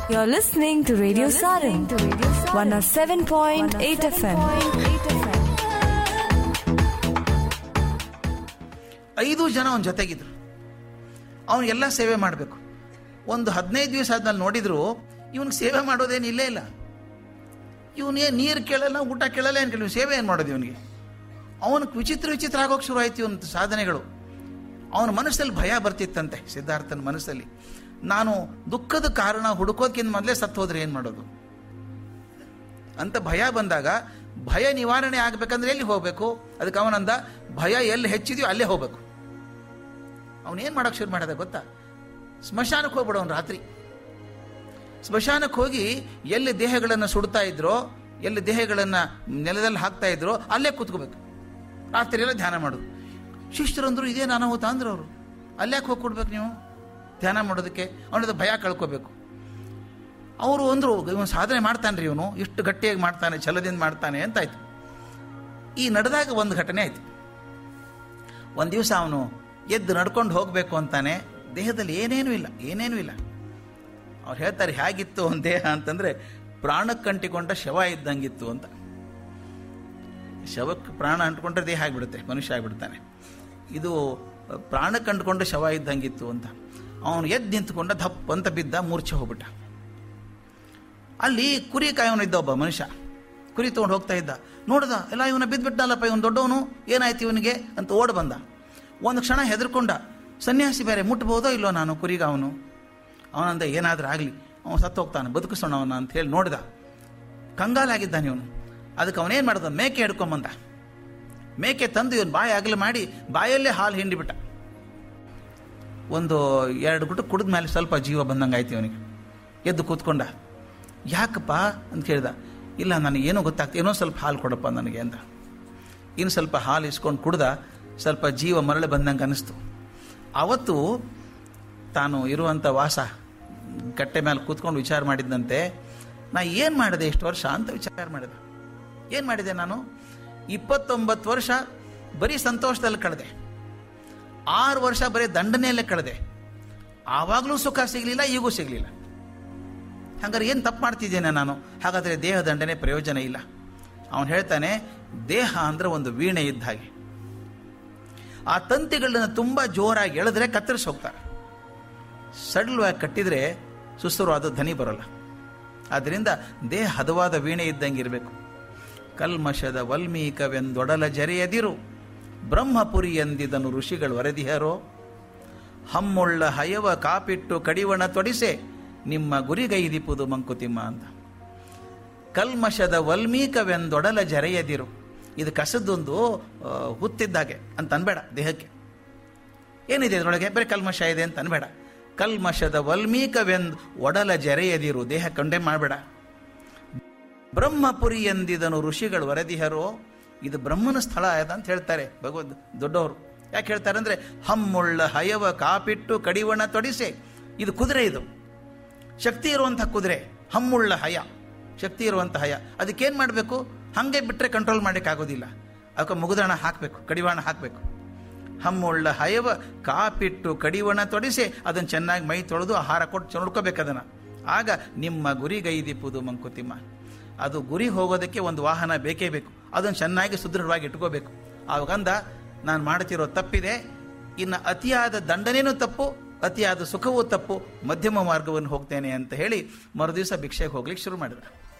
You're listening to Radio Sarin, 107.8 FM. ಐದು ಜನ ಅವನ ಜೊತೆಗಿದ್ರು ಅವನಿಗೆಲ್ಲ ಸೇವೆ ಮಾಡಬೇಕು ಒಂದು ಹದಿನೈದು ದಿವಸ ಆದ್ಮೇಲೆ ನೋಡಿದ್ರು ಇವನಿಗೆ ಸೇವೆ ಮಾಡೋದೇನು ಇಲ್ಲೇ ಇಲ್ಲ ಇವನೇ ನೀರು ಕೇಳಲ್ಲ ಊಟ ಕೇಳಲ್ಲ ಏನು ಕೇಳಿ ಸೇವೆ ಏನು ಮಾಡೋದು ಇವನಿಗೆ ಅವನಿಗೆ ವಿಚಿತ್ರ ವಿಚಿತ್ರ ಆಗೋಕೆ ಶುರು ಆಯ್ತು ಇವನ ಸಾಧನೆಗಳು ಅವನ ಮನಸ್ಸಲ್ಲಿ ಭಯ ಬರ್ತಿತ್ತಂತೆ ಸಿದ್ಧಾರ್ಥನ ಮನಸ್ಸಲ್ಲಿ ನಾನು ದುಃಖದ ಕಾರಣ ಹುಡುಕೋದಕ್ಕಿಂತ ಮೊದಲೇ ಸತ್ತು ಹೋದ್ರೆ ಏನು ಮಾಡೋದು ಅಂತ ಭಯ ಬಂದಾಗ ಭಯ ನಿವಾರಣೆ ಆಗ್ಬೇಕಂದ್ರೆ ಎಲ್ಲಿ ಹೋಗಬೇಕು ಅದಕ್ಕೆ ಅವನಂದ ಭಯ ಎಲ್ಲಿ ಹೆಚ್ಚಿದೆಯೋ ಅಲ್ಲೇ ಹೋಗ್ಬೇಕು ಅವನೇನು ಮಾಡೋಕೆ ಶುರು ಮಾಡಿದ ಗೊತ್ತಾ ಸ್ಮಶಾನಕ್ಕೆ ಹೋಗ್ಬಿಡೋನು ರಾತ್ರಿ ಸ್ಮಶಾನಕ್ಕೆ ಹೋಗಿ ಎಲ್ಲಿ ದೇಹಗಳನ್ನು ಸುಡ್ತಾ ಇದ್ರೋ ಎಲ್ಲಿ ದೇಹಗಳನ್ನು ನೆಲದಲ್ಲಿ ಹಾಕ್ತಾ ಇದ್ರೋ ಅಲ್ಲೇ ಕೂತ್ಕೋಬೇಕು ರಾತ್ರಿ ಎಲ್ಲ ಧ್ಯಾನ ಮಾಡೋದು ಶಿಷ್ಟರಂದ್ರು ಇದೇ ಅನಾಹುತ ಅಂದ್ರು ಅವರು ಅಲ್ಲ್ಯಾಕೆ ಹೋಗಿ ಕೊಡ್ಬೇಕು ನೀವು ಧ್ಯಾನ ಮಾಡೋದಕ್ಕೆ ಅವನದು ಭಯ ಕಳ್ಕೋಬೇಕು ಅವರು ಅಂದರು ಇವನು ಸಾಧನೆ ಮಾಡ್ತಾನೆ ರೀ ಇವನು ಇಷ್ಟು ಗಟ್ಟಿಯಾಗಿ ಮಾಡ್ತಾನೆ ಛಲದಿಂದ ಮಾಡ್ತಾನೆ ಅಂತಾಯ್ತು ಈ ನಡೆದಾಗ ಒಂದು ಘಟನೆ ಆಯ್ತು ಒಂದು ದಿವಸ ಅವನು ಎದ್ದು ನಡ್ಕೊಂಡು ಹೋಗಬೇಕು ಅಂತಾನೆ ದೇಹದಲ್ಲಿ ಏನೇನೂ ಇಲ್ಲ ಏನೇನೂ ಇಲ್ಲ ಅವ್ರು ಹೇಳ್ತಾರೆ ಹೇಗಿತ್ತು ಅವನ ದೇಹ ಅಂತಂದರೆ ಪ್ರಾಣಕ್ಕೆ ಅಂಟಿಕೊಂಡ ಶವ ಇದ್ದಂಗಿತ್ತು ಅಂತ ಶವಕ್ಕೆ ಪ್ರಾಣ ಅಂಟ್ಕೊಂಡ್ರೆ ದೇಹ ಆಗಿಬಿಡುತ್ತೆ ಮನುಷ್ಯ ಆಗಿಬಿಡ್ತಾನೆ ಇದು ಪ್ರಾಣಕ್ಕೆ ಅಂಟ್ಕೊಂಡ ಶವ ಇದ್ದಂಗಿತ್ತು ಅಂತ ಅವನು ಎದ್ದು ನಿಂತ್ಕೊಂಡ ದಪ್ಪ ಅಂತ ಬಿದ್ದ ಮೂರ್ಛೆ ಹೋಗ್ಬಿಟ್ಟ ಅಲ್ಲಿ ಕುರಿ ಕಾಯವನಿದ್ದ ಒಬ್ಬ ಮನುಷ್ಯ ಕುರಿ ತೊಗೊಂಡು ಹೋಗ್ತಾ ಇದ್ದ ನೋಡ್ದ ಎಲ್ಲ ಇವನ ಬಿದ್ದುಬಿಟ್ಟಲ್ಲಪ್ಪ ಇವನು ದೊಡ್ಡವನು ಏನಾಯ್ತು ಇವನಿಗೆ ಅಂತ ಓಡ್ ಬಂದ ಒಂದು ಕ್ಷಣ ಹೆದರ್ಕೊಂಡ ಸನ್ಯಾಸಿ ಬೇರೆ ಮುಟ್ಬೋದೋ ಇಲ್ಲೋ ನಾನು ಕುರಿಗ ಅವನು ಅವನಂದ ಏನಾದರೂ ಆಗಲಿ ಅವನು ಸತ್ತು ಹೋಗ್ತಾನೆ ಬದುಕಿಸೋಣ ಅವನ ಅಂತ ಹೇಳಿ ನೋಡಿದ ಕಂಗಾಲಾಗಿದ್ದಾನೆ ಇವನು ಅದಕ್ಕೆ ಅವನೇನು ಮಾಡ್ದ ಮೇಕೆ ಹಿಡ್ಕೊಂಬಂದ ಮೇಕೆ ತಂದು ಇವನು ಬಾಯಿ ಅಗಲು ಮಾಡಿ ಬಾಯಲ್ಲೇ ಹಾಲು ಹಿಂಡಿಬಿಟ್ಟ ಒಂದು ಎರಡು ಗುಟ್ಟು ಕುಡಿದ ಮೇಲೆ ಸ್ವಲ್ಪ ಜೀವ ಬಂದಂಗೆ ಆಯ್ತು ಇವನಿಗೆ ಎದ್ದು ಕೂತ್ಕೊಂಡ ಯಾಕಪ್ಪ ಅಂತ ಕೇಳ್ದ ಇಲ್ಲ ನನಗೇನೋ ಗೊತ್ತಾಗ್ತದೆ ಏನೋ ಸ್ವಲ್ಪ ಹಾಲು ಕೊಡಪ್ಪ ನನಗೆ ಅಂತ ಇನ್ನು ಸ್ವಲ್ಪ ಹಾಲು ಇಸ್ಕೊಂಡು ಕುಡ್ದ ಸ್ವಲ್ಪ ಜೀವ ಮರಳಿ ಬಂದಂಗೆ ಅನ್ನಿಸ್ತು ಅವತ್ತು ತಾನು ಇರುವಂಥ ವಾಸ ಕಟ್ಟೆ ಮೇಲೆ ಕೂತ್ಕೊಂಡು ವಿಚಾರ ಮಾಡಿದ್ದಂತೆ ನಾ ಏನು ಮಾಡಿದೆ ಇಷ್ಟು ವರ್ಷ ಅಂತ ವಿಚಾರ ಮಾಡಿದೆ ಏನು ಮಾಡಿದೆ ನಾನು ಇಪ್ಪತ್ತೊಂಬತ್ತು ವರ್ಷ ಬರೀ ಸಂತೋಷದಲ್ಲಿ ಕಳೆದೆ ಆರು ವರ್ಷ ಬರೀ ದಂಡನೆಯಲ್ಲೇ ಕಳೆದೆ ಆವಾಗಲೂ ಸುಖ ಸಿಗಲಿಲ್ಲ ಈಗೂ ಸಿಗಲಿಲ್ಲ ಹಂಗಾರೆ ಏನು ತಪ್ಪು ಮಾಡ್ತಿದ್ದೇನೆ ನಾನು ಹಾಗಾದರೆ ದೇಹ ದಂಡನೆ ಪ್ರಯೋಜನ ಇಲ್ಲ ಅವನು ಹೇಳ್ತಾನೆ ದೇಹ ಅಂದರೆ ಒಂದು ವೀಣೆ ಇದ್ದ ಹಾಗೆ ಆ ತಂತಿಗಳನ್ನ ತುಂಬ ಜೋರಾಗಿ ಎಳೆದ್ರೆ ಕತ್ತರಿಸಿ ಹೋಗ್ತಾರೆ ಸಡಲವಾಗಿ ಕಟ್ಟಿದರೆ ಸುಸ್ತರವಾದ ಧ್ವನಿ ಬರೋಲ್ಲ ಆದ್ದರಿಂದ ದೇಹ ಹದವಾದ ವೀಣೆ ಇದ್ದಂಗೆ ಇರಬೇಕು ಕಲ್ಮಶದ ವಲ್ಮೀಕವೆಂದೊಡಲ ಜರೆಯದಿರು ಬ್ರಹ್ಮಪುರಿ ಎಂದಿದನು ಋಷಿಗಳು ವರದಿಹರೋ ಹಮ್ಮುಳ್ಳ ಹಯವ ಕಾಪಿಟ್ಟು ಕಡಿವಣ ತೊಡಿಸೆ ನಿಮ್ಮ ಗುರಿಗೈದಿಪುದು ಮಂಕುತಿಮ್ಮ ಅಂತ ಕಲ್ಮಶದ ವಲ್ಮೀಕವೆಂದೊಡಲ ಜರೆಯದಿರು ಇದು ಕಸದೊಂದು ಆ, ಹುತ್ತಿದ್ದಾಗೆ ಅಂತ ಅನ್ಬೇಡ ದೇಹಕ್ಕೆ ಏನಿದೆ ಇದರೊಳಗೆ ಬರೀ ಕಲ್ಮಶ ಇದೆ ಅಂತ ಅನ್ಬೇಡ ಕಲ್ಮಶದ ವಲ್ಮೀಕವೆಂದ್ ಒಡಲ ಜರೆಯದಿರು ದೇಹ ಕಂಡೆ ಮಾಡಬೇಡ ಬ್ರಹ್ಮಪುರಿ ಎಂದಿದನು ಋಷಿಗಳು ವರದಿಹರೋ ಇದು ಬ್ರಹ್ಮನ ಸ್ಥಳ ಆದ ಅಂತ ಹೇಳ್ತಾರೆ ಭಗವದ್ ದೊಡ್ಡವರು ಯಾಕೆ ಹೇಳ್ತಾರೆ ಅಂದ್ರೆ ಹಮ್ಮುಳ್ಳ ಹಯವ ಕಾಪಿಟ್ಟು ಕಡಿವಣ ತೊಡಿಸೆ ಇದು ಕುದುರೆ ಇದು ಶಕ್ತಿ ಇರುವಂಥ ಕುದುರೆ ಹಮ್ಮುಳ್ಳ ಹಯ ಶಕ್ತಿ ಇರುವಂಥ ಹಯ ಅದಕ್ಕೇನು ಮಾಡಬೇಕು ಹಾಗೆ ಬಿಟ್ಟರೆ ಕಂಟ್ರೋಲ್ ಮಾಡೋಕ್ಕಾಗೋದಿಲ್ಲ ಅದಕ್ಕೆ ಮುಗುದಣ ಹಾಕಬೇಕು ಕಡಿವಾಣ ಹಾಕಬೇಕು ಹಮ್ಮುಳ್ಳ ಹಯವ ಕಾಪಿಟ್ಟು ಕಡಿವಣ ತೊಡಿಸಿ ಅದನ್ನು ಚೆನ್ನಾಗಿ ಮೈ ತೊಳೆದು ಆಹಾರ ಕೊಟ್ಟು ನೋಡ್ಕೋಬೇಕು ಅದನ್ನು ಆಗ ನಿಮ್ಮ ಗುರಿಗೈದಿಪ್ಪುದು ಮಂಕುತಿಮ್ಮ ಅದು ಗುರಿ ಹೋಗೋದಕ್ಕೆ ಒಂದು ವಾಹನ ಬೇಕೇ ಬೇಕು ಅದನ್ನು ಚೆನ್ನಾಗಿ ಸುದೃಢವಾಗಿ ಇಟ್ಕೋಬೇಕು ಆವಾಗಂದ ನಾನು ಮಾಡ್ತಿರೋ ತಪ್ಪಿದೆ ಇನ್ನು ಅತಿಯಾದ ದಂಡನೇನೂ ತಪ್ಪು ಅತಿಯಾದ ಸುಖವೂ ತಪ್ಪು ಮಧ್ಯಮ ಮಾರ್ಗವನ್ನು ಹೋಗ್ತೇನೆ ಅಂತ ಹೇಳಿ ಮರುದಿವಸ ಭಿಕ್ಷೆಗೆ ಹೋಗ್ಲಿಕ್ಕೆ ಶುರು ಮಾಡಿದ